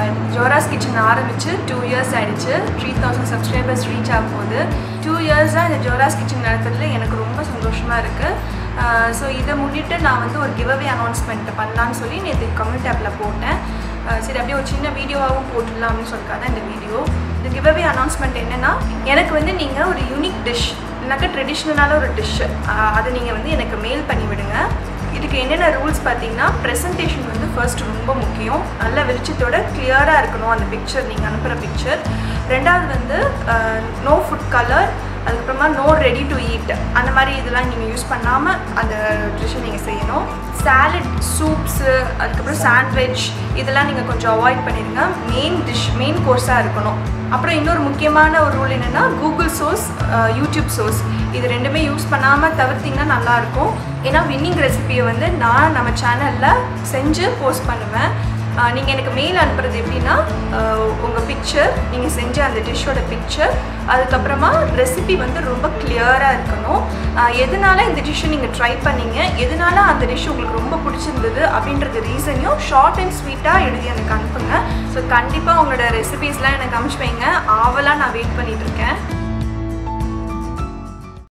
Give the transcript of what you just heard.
ஜோராஸ் kitchen ஆரம்பித்து two years ஆயிடுச்சு three thousand subscribers reach ஆக போகுது டூ இயர்ஸாக இந்த ஜோராஸ் கிச்சன் நடத்துறதுல எனக்கு ரொம்ப சந்தோஷமாக இருக்குது ஸோ இதை முன்னிட்டு நான் வந்து ஒரு கிவ்அவே அனௌன்ஸ்மெண்ட் பண்ணலான்னு சொல்லி நேற்று கமெண்ட் ஆப்பில் போட்டேன் அஹ் சரி அப்படியே ஒரு சின்ன வீடியோவாகவும் போட்டுடலாம் அப்படின்னு சொல்லிட்டு தான் இந்த வீடியோ இந்த கிவ்அவே அனௌன்ஸ்மெண்ட் என்னென்னா எனக்கு வந்து நீங்கள் ஒரு யூனிக் டிஷ் இல்லைனாக்கா ட்ரெடிஷ்னலான ஒரு டிஷ்ஷு அதை நீங்கள் வந்து எனக்கு மெயில் பண்ணி விடுங்க இதுக்கு என்னென்ன ரூல்ஸ் பார்த்தீங்கன்னா ப்ரெசன்டேஷன் வந்து ஃபர்ஸ்ட் ரொம்ப முக்கியம் நல்ல வெளிச்சத்தோட கிளியராக இருக்கணும் அந்த பிக்சர் நீங்கள் அனுப்புகிற பிக்சர் ரெண்டாவது வந்து நோ ஃபுட் கலர் அதுக்கப்புறமா நோ ரெடி டு ஈட் அந்த மாதிரி இதெல்லாம் நீங்கள் யூஸ் பண்ணாமல் அந்த டிஷ்ஷை நீங்கள் செய்யணும் சாலட் சூப்ஸு அதுக்கப்புறம் சாண்ட்விச் இதெல்லாம் நீங்கள் கொஞ்சம் அவாய்ட் பண்ணிடுங்க மெயின் டிஷ் மெயின் கோர்ஸாக இருக்கணும் அப்புறம் இன்னொரு முக்கியமான ஒரு ரூல் என்னென்னா கூகுள் சோர்ஸ் யூடியூப் சோர்ஸ் இது ரெண்டுமே யூஸ் பண்ணாமல் தவிர்த்திங்கன்னா நல்லாயிருக்கும் ஏன்னா வின்னிங் ரெசிபியை வந்து நான் நம்ம சேனலில் செஞ்சு போஸ்ட் பண்ணுவேன் நீங்கள் எனக்கு மெயில் அனுப்புறது எப்படின்னா உங்கள் பிக்சர் நீங்கள் செஞ்ச அந்த டிஷ்ஷோட பிக்சர் அதுக்கப்புறமா ரெசிபி வந்து ரொம்ப கிளியராக இருக்கணும் ஆஹ் எதனால இந்த டிஷ்ஷை நீங்கள் ட்ரை பண்ணீங்க எதனால அந்த டிஷ் உங்களுக்கு ரொம்ப பிடிச்சிருந்தது அப்படின்றது ரீசனையும் ஷார்ட் அண்ட் ஸ்வீட்டாக எழுதி எனக்கு அனுப்புங்க ஸோ கண்டிப்பாக உங்களோட ரெசிபீஸ்லாம் எனக்கு அனுப்பிச்சு வைங்க ஆவலாக நான் வெயிட் பண்ணிட்டு இருக்கேன்